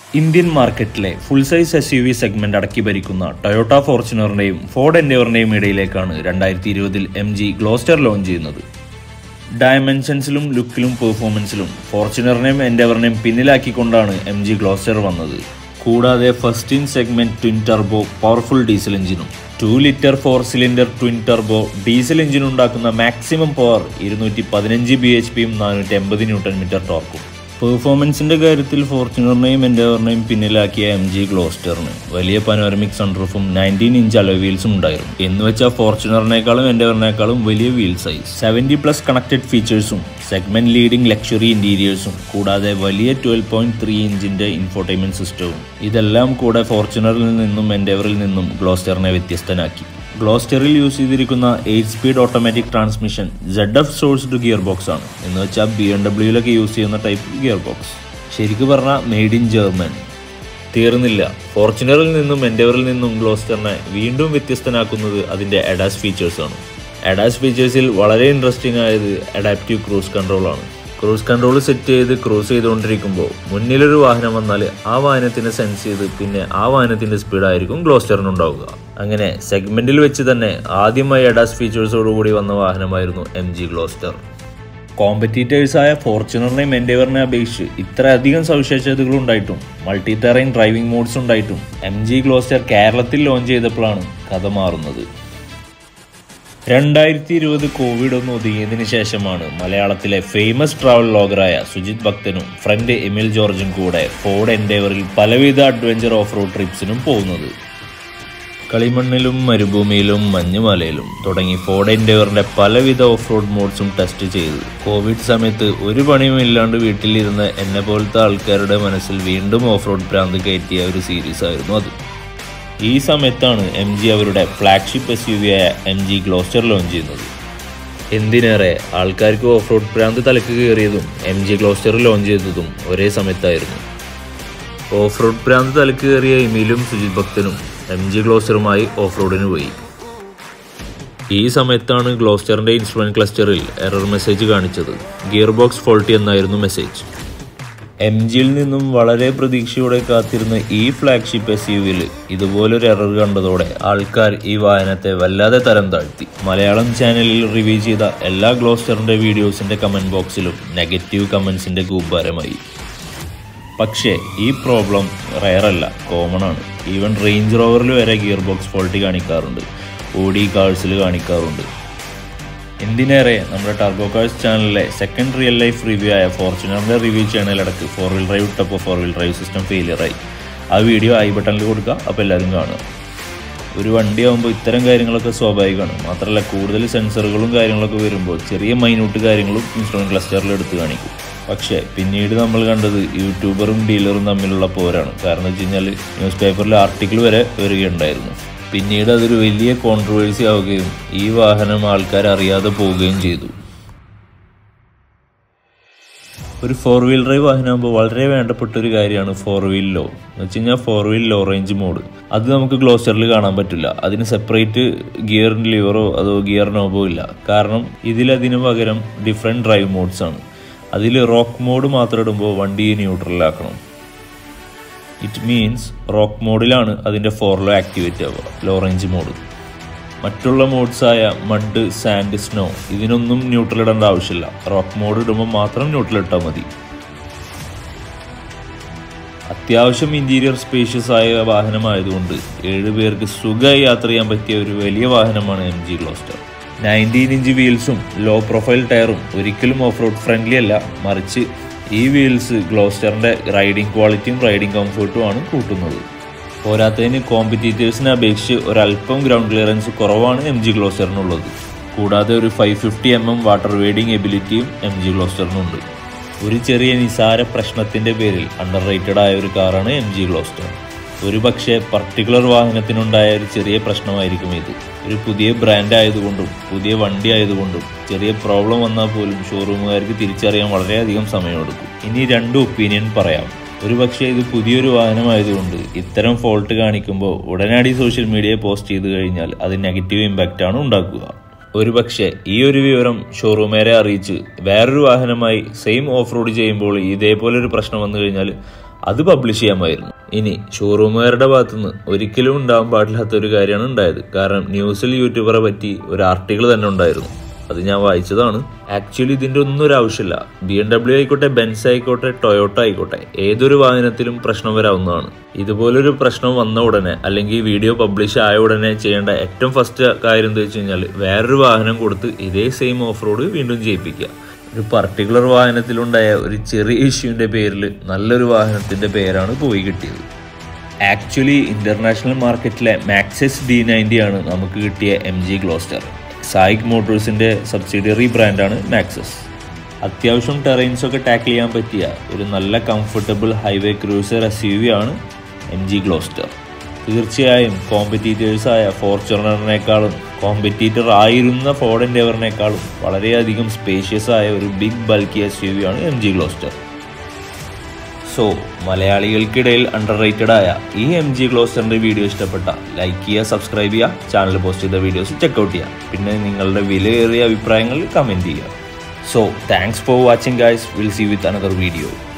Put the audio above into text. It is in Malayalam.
ഇന്ത്യൻ മാർക്കറ്റിലെ full size S U V segment അടക്കി ഭരിക്കുന്ന ടൊയോട്ട ഫോർച്യൂണറിന്റെയും ഫോർഡ് എൻഡേവറിന്റെയും ഇടയിലേക്കാണ് രണ്ടായിരത്തി ഇരുപതിൽ എം ജി ഗ്ലോസ്റ്റർ ലോഞ്ച് ചെയ്യുന്നത് ഡയമെൻഷൻസിലും ലുക്കിലും പെർഫോമൻസിലും ഫോർച്യൂണറിനെയും എൻഡേവറിനെയും പിന്നിലാക്കിക്കൊണ്ടാണ് എം ജി ഗ്ലോസ്റ്റർ വന്നത് കൂടാതെ first in segment twin turbo powerful diesel എഞ്ചിനും two litre four cylinder twin turbo diesel engine ഉണ്ടാക്കുന്ന മാക്സിമം പവർ ഇരുന്നൂറ്റി പതിനഞ്ച് ബി എച്ച് പിയും നാനൂറ്റി എൺപത് ന്യൂട്ടൺ മീറ്റർ ടോർക്കും പെർഫോമൻസിന്റെ കാര്യത്തിൽ ഫോർച്യൂണറിനെയും എൻഡേവറിനെയും പിന്നിലാക്കിയ എം ജി ഗ്ലോസ്റ്ററിന് വലിയ പനോരമിക് സൺറൂഫും നയൻറ്റീൻ ഇഞ്ച് അലോ വീൽസും ഉണ്ടായിരുന്നു എന്ന് വെച്ചാൽ ഫോർച്യൂണറിനേക്കാളും എൻഡേവറിനേക്കാളും വലിയ wheel size seventy plus connected ഫീച്ചേഴ്സും സെഗ്മെന്റ് ലീഡിംഗ് ലക്ഷറി ഇന്റീരിയേഴ്സും കൂടാതെ വലിയ ട്വൽവ് പോയിന്റ് ത്രീ ഇഞ്ചിന്റെ ഇൻഫോർടൈൻമെന്റ് സിസ്റ്റവും ഇതെല്ലാം കൂടെ ഫോർച്യൂണറിൽ നിന്നും എൻഡേവറിൽ നിന്നും ഗ്ലോസ്റ്ററിനെ വ്യത്യസ്തനാക്കി ഗ്ലോസ്റ്ററിൽ യൂസ് ചെയ്തിരിക്കുന്ന eight speed automatic transmission Z F sourced gear box ആണ് എന്ന് വെച്ചാൽ ബി എം ഡബ്ല്യൂയിലൊക്കെ യൂസ് ചെയ്യുന്ന ടൈപ്പ് ഗിയർ ബോക്സ് ശരിക്കും പറഞ്ഞാൽ മെയ്ഡ് ഇൻ ജർമ്മൻ തീർന്നില്ല ഫോർച്യൂണറിൽ നിന്നും എൻഡേവറിൽ നിന്നും ഗ്ലോസ്റ്ററിനെ വീണ്ടും വ്യത്യസ്തനാക്കുന്നത് അതിൻ്റെ അഡാസ് ഫീച്ചേഴ്സാണ് അഡാസ് ഫീച്ചേഴ്സിൽ വളരെ ഇൻട്രസ്റ്റിംഗ് ആയത് അഡാപ്റ്റീവ് ക്രൂസ് കൺട്രോൾ ആണ് ക്രൂസ് കൺട്രോൾ സെറ്റ് ചെയ്ത് ക്രൂസ് ചെയ്തുകൊണ്ടിരിക്കുമ്പോൾ മുന്നിലൊരു വാഹനം വന്നാൽ ആ വാഹനത്തിനെ സെൻസ് ചെയ്ത് പിന്നെ ആ വാഹനത്തിൻ്റെ സ്പീഡായിരിക്കും ഗ്ലോസ്റ്ററിനുണ്ടാവുക അങ്ങനെ സെഗ്മെന്റിൽ വെച്ച് തന്നെ ആദ്യമായി അഡാസ് ഫീച്ചേഴ്സോടുകൂടി വന്ന വാഹനമായിരുന്നു എം ജി ഗ്ലോസ്റ്റർ കോമ്പറ്റീറ്റേഴ്സായ ഫോർച്യൂണറിനെയും എൻഡേവറിനെ അപേക്ഷിച്ച് ഇത്രയധികം സവിശേഷതകൾ ഉണ്ടായിട്ടും മൾട്ടി ടെറൈൻ ഡ്രൈവിംഗ് മോഡ്സ് ഉണ്ടായിട്ടും എം ജി ഗ്ലോസ്റ്റർ കേരളത്തിൽ ലോഞ്ച് ചെയ്തപ്പോഴാണ് കഥ മാറുന്നത് രണ്ടായിരത്തി ഇരുപത് കോവിഡ് ഒന്ന് ഒതുങ്ങിയതിനു ശേഷമാണ് മലയാളത്തിലെ ഫേമസ് ട്രാവൽ ലോഗറായ സുജിത് ഭക്തനും ഫ്രണ്ട് എമിൽ ജോർജും കൂടെ ഫോർഡ് എൻഡേവറിൽ പലവിധ അഡ്വഞ്ചർ ഓഫ് റോഡ് ട്രിപ്സിനും പോകുന്നത് കളിമണ്ണിലും മരുഭൂമിയിലും മഞ്ഞുമലയിലും തുടങ്ങി ഫോർഡ് എൻഡേവറിന്റെ പലവിധ ഓഫ് റോഡ് മോഡ്സും ടെസ്റ്റ് ചെയ്തു കോവിഡ് സമയത്ത് ഒരു പണിയും ഇല്ലാണ്ട് വീട്ടിലിരുന്ന എന്നെ പോലത്തെ ആൾക്കാരുടെ മനസ്സിൽ വീണ്ടും ഓഫ് റോഡ് ഭ്രാന്ത് കയറ്റിയ ഒരു സീരീസ് ആയിരുന്നു അത് ഈ സമയത്താണ് എം ജി അവരുടെ ഫ്ലാഗ്ഷിപ്പ് എസ് യു വി ആയ എം ജി ഗ്ലോസ്റ്റർ ലോഞ്ച് ചെയ്യുന്നത് എന്തിനേറെ ആൾക്കാർക്ക് ഓഫ് റോഡ് ഭ്രാന്ത് തലക്ക് കയറിയതും എം ജി ഗ്ലോസ്റ്റർ ലോഞ്ച് ചെയ്തതും ഒരേ സമയത്തായിരുന്നു ഓഫ് റോഡ് ഭ്രാന്ത് തലക്ക് കയറിയ എമിലും സുജിത് ഭക്തനും എം ജി ഗ്ലോസ്റ്ററുമായി ഓഫ് റോഡിന് പോയി ഈ സമയത്താണ് ഗ്ലോസ്റ്ററിന്റെ ഇൻസ്ട്രുമെന്റ് ക്ലസ്റ്ററിൽ എറർ മെസ്സേജ് കാണിച്ചത് ഗിയർ ബോക്സ് ഫോൾട്ടി എന്നായിരുന്നു മെസ്സേജ് എം ജിയിൽ നിന്നും വളരെ പ്രതീക്ഷയോടെ കാത്തിരുന്ന ഈ ഫ്ലാഗ്ഷിപ്പ് എസ് യു വിൽ ഇതുപോലൊരു എറർ കണ്ടതോടെ ആൾക്കാർ ഈ വാഹനത്തെ വല്ലാതെ തരം താഴ്ത്തി മലയാളം ചാനലിൽ റിവ്യൂ ചെയ്ത എല്ലാ ഗ്ലോസ്റ്ററിന്റെ വീഡിയോസിന്റെ കമന്റ് ബോക്സിലും നെഗറ്റീവ് കമന്റ്സിന്റെ കൂമ്പാരമായി പക്ഷേ ഈ പ്രോബ്ലം റയറല്ല കോമൺ ആണ് ഈവൻ റേഞ്ച് റോവറിൽ വരെ ഗിയർ ബോക്സ് ഫോൾട്ടി കാണിക്കാറുണ്ട് ഓഡി കാഴ്സിൽ കാണിക്കാറുണ്ട് എന്തിനേറെ നമ്മുടെ ടർബോ കാഴ്സ് ചാനലിലെ സെക്കൻഡ് റിയൽ ലൈഫ് റിവ്യൂ ആയ ഫോർച്യൂണറിന്റെ റിവ്യൂ ചാനലിടക്ക് ഫോർ വീൽ ഡ്രൈവ് ഇട്ടപ്പോൾ ഫോർ വീൽ ഡ്രൈവ് സിസ്റ്റം ഫെയിലിയറായി ആ വീഡിയോ ഐ ബട്ടണിൽ കൊടുക്കുക അപ്പോൾ എല്ലാവരും കാണുക ഒരു വണ്ടി ആകുമ്പോൾ ഇത്തരം കാര്യങ്ങളൊക്കെ സ്വാഭാവികമാണ് മാത്രമല്ല കൂടുതൽ സെൻസറുകളും കാര്യങ്ങളൊക്കെ വരുമ്പോൾ ചെറിയ മൈന്യൂട്ട് കാര്യങ്ങളും ഇൻസ്ട്രുമെന്റ് ക്ലസ്റ്ററിൽ എടുത്ത് കാണിക്കും പക്ഷേ പിന്നീട് നമ്മൾ കണ്ടത് യൂട്യൂബറും ഡീലറും തമ്മിലുള്ള പോരാണ് കാരണം വെച്ച് കഴിഞ്ഞാൽ ന്യൂസ് പേപ്പറിൽ ആർട്ടിക്കിൾ വരെ വരികയുണ്ടായിരുന്നു പിന്നീട് അതൊരു വലിയ കോൺട്രവേഴ്സി ആവുകയും ഈ വാഹനം ആൾക്കാർ അറിയാതെ പോവുകയും ചെയ്തു ഒരു ഫോർ വീൽ ഡ്രൈവ് വാഹനമാകുമ്പോൾ വളരെ വേണ്ടപ്പെട്ട ഒരു കാര്യമാണ് ഫോർ വീൽ ലോ എന്ന് വെച്ച് കഴിഞ്ഞാൽ four wheel low range mode അത് നമുക്ക് ഗ്ലോസ്റ്ററിൽ കാണാൻ പറ്റില്ല അതിന് സെപ്പറേറ്റ് ഗിയർ ലിവറോ അതോ ഗിയർ നോബോ ഇല്ല കാരണം ഇതിലതിന് പകരം ഡിഫറെൻറ്റ് ഡ്രൈവ് മോഡ്സ് ആണ് അതിൽ റോക്ക് മോഡ് മാത്രം ഇടുമ്പോൾ വണ്ടി ന്യൂട്രലാക്കണം ഇറ്റ് മീൻസ് റോക്ക് മോഡിലാണ് അതിൻ്റെ ഫോർലോ ആക്ടിവേറ്റ് ആവുക ലോ റേഞ്ച് മോഡ് മറ്റുള്ള മോഡ്സായ മഡ് സാൻഡ് സ്നോ ഇതിനൊന്നും ന്യൂട്രൽ ഇടേണ്ട ആവശ്യമില്ല റോക്ക് മോഡ് ഇടുമ്പോൾ മാത്രം ന്യൂട്രൽ ഇട്ടാൽ മതി അത്യാവശ്യം ഇന്റീരിയർ സ്പേഷ്യസ് ആയ വാഹനമായതുകൊണ്ട് ഏഴ് പേർക്ക് സുഖമായി യാത്ര ചെയ്യാൻ പറ്റിയ ഒരു വലിയ വാഹനമാണ് M G Gloster nineteen inch വീൽസും ലോ പ്രൊഫൈൽ ടയറും ഒരിക്കലും ഓഫ് റോഡ് ഫ്രണ്ട്ലി അല്ല മറിച്ച് ഈ വീൽസ് ഗ്ലോസ്റ്ററിന്റെ റൈഡിംഗ് ക്വാളിറ്റിയും റൈഡിംഗ് കംഫർട്ടുമാണ് കൂട്ടുന്നത് പോരാത്തതിന് കോമ്പറ്റീറ്റേഴ്സിനെ അപേക്ഷിച്ച് ഒരല്പം ഗ്രൗണ്ട് ക്ലിയറൻസ് കുറവാണ് എം ജി ഗ്ലോസ്റ്ററിനുള്ളത് കൂടാതെ ഒരു five fifty M M water wading എബിലിറ്റിയും എം ജി ഗ്ലോസ്റ്ററിനുണ്ട് ഒരു ചെറിയ നിസാര പ്രശ്നത്തിന്റെ പേരിൽ അണ്ടർ റേറ്റഡ് ആയ ഒരു കാറാണ് എം ജി ഗ്ലോസ്റ്റർ ഒരു പക്ഷേ പർട്ടിക്കുലർ വാഹനത്തിനുണ്ടായ ഒരു ചെറിയ പ്രശ്നമായിരിക്കും ഇത് ഒരു പുതിയ ബ്രാൻഡ് ആയതുകൊണ്ടും പുതിയ വണ്ടി ആയതുകൊണ്ടും ചെറിയ പ്രോബ്ലം വന്നാൽ പോലും ഷോറൂമുകാർക്ക് തിരിച്ചറിയാൻ വളരെയധികം സമയമെടുക്കും ഇനി രണ്ട് ഒപ്പീനിയൻ പറയാം ഒരു പക്ഷേ ഇത് പുതിയൊരു വാഹനമായതുകൊണ്ട് ഇത്തരം ഫോൾട്ട് കാണിക്കുമ്പോൾ ഉടനടി സോഷ്യൽ മീഡിയയിൽ പോസ്റ്റ് ചെയ്ത് കഴിഞ്ഞാൽ അത് നെഗറ്റീവ് ഇമ്പാക്റ്റ് ആണ് ഉണ്ടാക്കുക ഒരു പക്ഷേ ഈ ഒരു വിവരം ഷോറൂമേരെ അറിയിച്ച് വേറൊരു വാഹനമായി സെയിം ഓഫ് റോഡ് ചെയ്യുമ്പോൾ ഇതേപോലെ ഒരു പ്രശ്നം വന്നു കഴിഞ്ഞാൽ അത് പബ്ലിഷ് ചെയ്യാമായിരുന്നു ഇനി ഷോറൂമുകാരുടെ ഭാഗത്തുനിന്ന് ഒരിക്കലും ഉണ്ടാവാൻ പാടില്ലാത്ത ഒരു കാര്യമാണ് ഉണ്ടായത് കാരണം ന്യൂസിൽ യൂട്യൂബറെ പറ്റി ഒരു ആർട്ടിക്കിൾ തന്നെ ഉണ്ടായിരുന്നു അത് ഞാൻ വായിച്ചതാണ് ആക്ച്വലി ഇതിന്റെ ഒന്നും ഒരു ആവശ്യമില്ല ബി എം ഡബ്ല്യു ആയിക്കോട്ടെ ബെൻസ് ആയിക്കോട്ടെ ടൊയോട്ട ആയിക്കോട്ടെ ഏതൊരു വാഹനത്തിലും പ്രശ്നം വരാവുന്നതാണ് ഇതുപോലൊരു പ്രശ്നം വന്ന ഉടനെ അല്ലെങ്കിൽ വീഡിയോ പബ്ലിഷ് ആയ ഉടനെ ചെയ്യേണ്ട ഏറ്റവും ഫസ്റ്റ് കാര്യം എന്താ വെച്ച് കഴിഞ്ഞാൽ വേറൊരു വാഹനം കൊടുത്ത് ഇതേ സെയിം ഓഫ് റോഡ് വീണ്ടും ചെയ്യിപ്പിക്കുക ഒരു പർട്ടിക്കുലർ വാഹനത്തിലുണ്ടായ ഒരു ചെറിയ ഇഷ്യൂവിന്റെ പേരിൽ നല്ലൊരു വാഹനത്തിന്റെ പേരാണ് പോയി കിട്ടിയത് ആക്ച്വലി ഇന്റർനാഷണൽ മാർക്കറ്റിലെ മാക്സസ് ഡി നയൻറ്റി ആണ് നമുക്ക് കിട്ടിയ എം ജി ഗ്ലോസ്റ്റർ സായിക് മോട്ടോഴ്സിന്റെ സബ്സിഡിയറി ബ്രാൻഡാണ് മാക്സസ് അത്യാവശ്യം ടെറൈൻസ് ഒക്കെ ടാക്കിൾ ചെയ്യാൻ പറ്റിയ ഒരു നല്ല comfortable highway cruiser S U V ആണ് എം ജി ഗ്ലോസ്റ്റർ തീർച്ചയായും കോമ്പറ്റീറ്റേഴ്സായ ഫോർച്യൂണറിനേക്കാളും കോമ്പറ്റീറ്റർ ആയിരുന്ന ഫോർഡ് എൻഡേവറിനേക്കാളും വളരെയധികം സ്പേഷ്യസ് ആയ ഒരു big bulky S U V ആണ് എം ജി ഗ്ലോസ്റ്റർ സോ മലയാളികൾക്കിടയിൽ അണ്ടർ റേറ്റഡ് ആയ ഈ എം ജി ഗ്ലോസ്റ്ററിന്റെ വീഡിയോ ഇഷ്ടപ്പെട്ട ലൈക്ക് ചെയ്യുക സബ്സ്ക്രൈബ് ചെയ്യുക ചാനൽ പോസ്റ്റ് ചെയ്ത വീഡിയോസ് ചെക്കൗട്ട് ചെയ്യുക പിന്നെ നിങ്ങളുടെ വിലയേറിയ അഭിപ്രായങ്ങൾ കമൻറ്റ് ചെയ്യുക so thanks for watching guys will see with another video